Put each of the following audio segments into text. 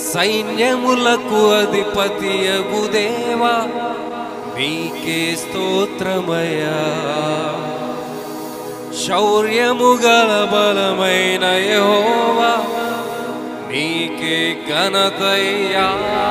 సైన్యములకు అధిపతియగు దేవా నీకే స్తోత్రమయ్యా శౌర్యము గల బలమైన యెహోవా నీకే ఘనతయ్యా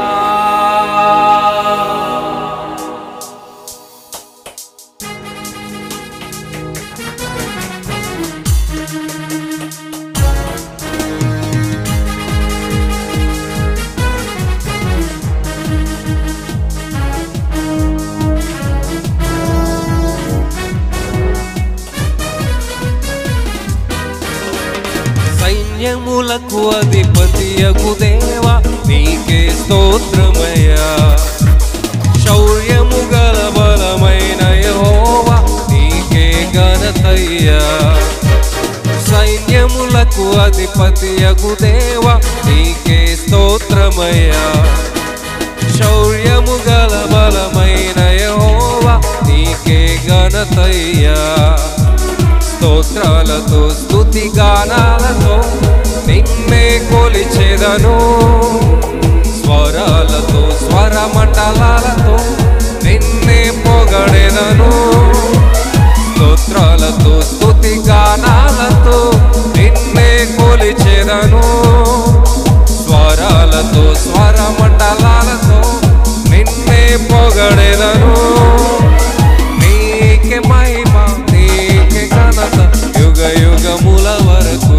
సైన్యములకు అధిపతియగు దేవా నీకే స్తోత్రమయ్యా శౌర్యము గల బలమైన యెహోవా నీకే ఘనతయ్యా సైన్యములకు అధిపతియగు దేవా నీకే స్తోత్రమయ్యా శౌర్యము గల బలమైన యెహోవా నీకే ఘనతయ్యా స్తోత్రాలతో స్తుతి గానాలతో నిన్నే కొలిచెదను స్వరాలతో స్వర మండలాలతో నిన్నే పొగడెదను స్తోత్రాలతో స్తుతి గానాలతో నిన్నే కొలిచెదను స్వరాలతో స్వర మండలాలతో నిన్నే పొగడెదను నీకే మహిమ నీకే ఘనత యుగ యుగముల వరకు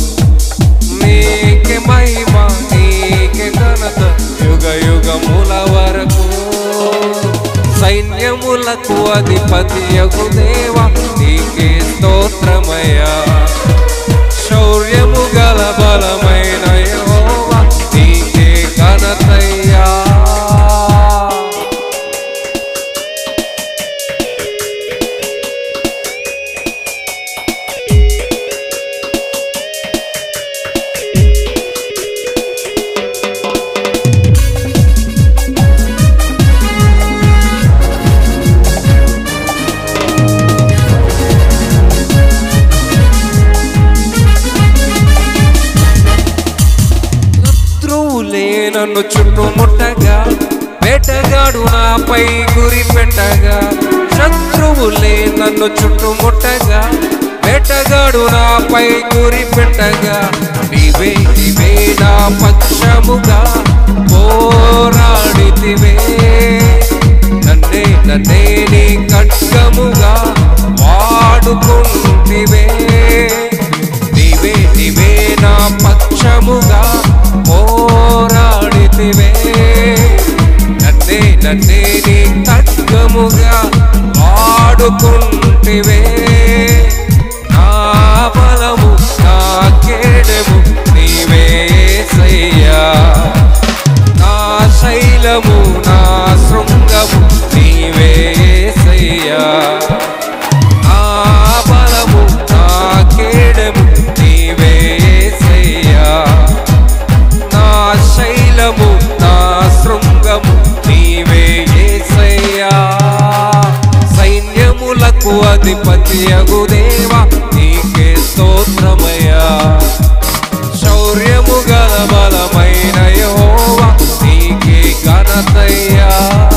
నీకే మహిమ నీకే ఘనత యుగ యుగముల వరకు సైన్యములకు అధిపతి యగు దేవా నీకే స్తోత్రమయ్యా శౌర్యము గల బలమైన యెహోవా నీకే ఘనతయ్యా శత్రువులే నన్ను చుట్టుముట్టగా వేటగాడు నాపై గురి పెట్టగా శత్రువులే నన్ను చుట్టుముట్టగా వేటగాడు నాపై గురి పెట్టగా నీవే నీవే నా పక్షముగా పోరాడితివే నన్నే నన్నే నీ ఖడ్గముగా వాడుకుంటివే నీవే నీవే నా పక్షముగా పోరాడితివే నన్నే నన్నే నీ ఖడ్గముగా వాడుకుంటివే నా బలము నా కేడము నీవే సయ్యా నా శైలము నా శృంగము నీవే సయ్యా నా బలము నా కేడము నీవే సయ్యా నా శైలము నా శృంగము నీవే యేసయ్యా సైన్యములకు అధిపతి దేవా నీకే స్తోత్రమయ్యా శౌర్యము గల బలమైన యెహోవా నీకే ఘనతయ్యా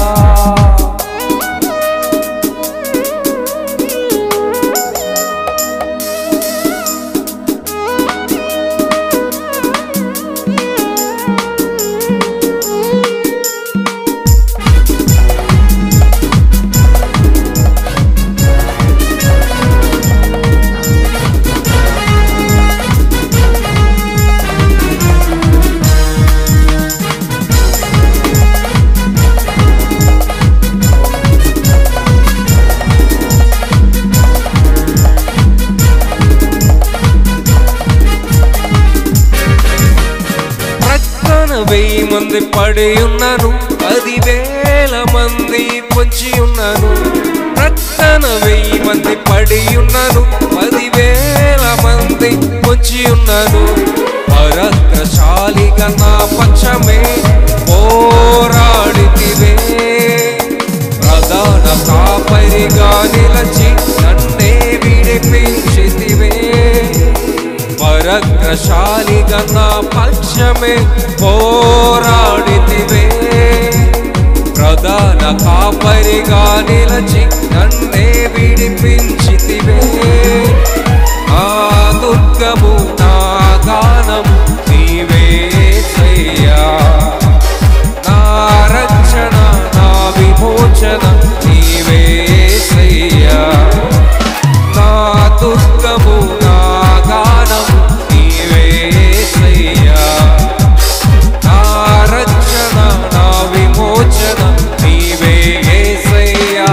ప్రక్కన వెయ్యి మంది పడి ఉన్నాను పదివేల మంది పొంచి ఉన్నాను ప్రక్కన వెయ్యి మంది పడి ఉన్నాను పదివేల మంది పొంచి ఉన్నాను పరాక్రశాలిగా నా పక్షమే పోరాడితివే ప్రధాన కాపరిగా నిలచి నన్నే విడిపించితివే పరగ్ర బలశాలిగా నా పక్షమే పోరాడితివే ప్రధాన కాపరిగా నిలచి నన్నే విడిపించితివే ఆ దుర్గము నా గానము నీవే సయ్యా నా రక్షణ నా విమోచన నీవే సయ్యా నా దుర్గము నా గానము నీవే సయ్యా నా రక్షణ నా విమోచన నీవే యేసయ్యా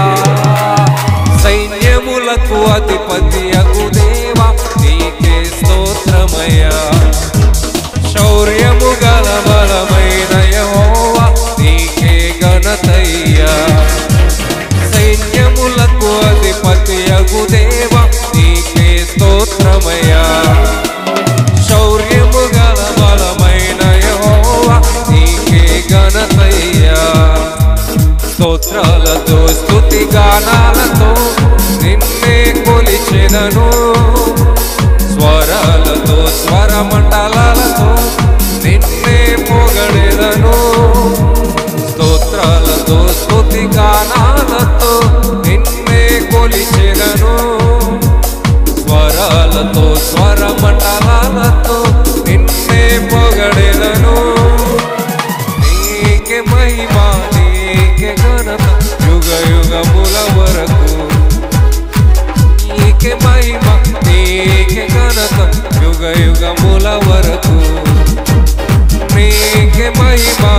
సైన్యములకు అధిపతి అగు దేవా నీకే స్తోత్రమయ్యా శౌర్యము గల బలమైన యెహోవా నీకే ఘనతయ్యా సైన్యములకు అధిపతి అగు దేవా నీకే స్తోత్రమయ్యా శౌర్యము గల బలమైన యెహోవా నీకే ఘనతయ్యా స్తోత్రాలతో స్తుతి గానాలతో నిన్నే కొలిచెదను స్వరాలతో స్వరమండలాలతో నిన్నే పొగడెదను స్తోత్రాలతో స్తుతి గానాలతో నిన్నే కొలిచెదను స్వరాలతో స్వరమండలాలతో నిన్నే పొగడెదను నీకే మహిమ నీకే ఘనత యుగ యుగముల వరకు నీకే మహిమ నీకే ఘనత యుగ యుగముల వరకు నీకే మహిమ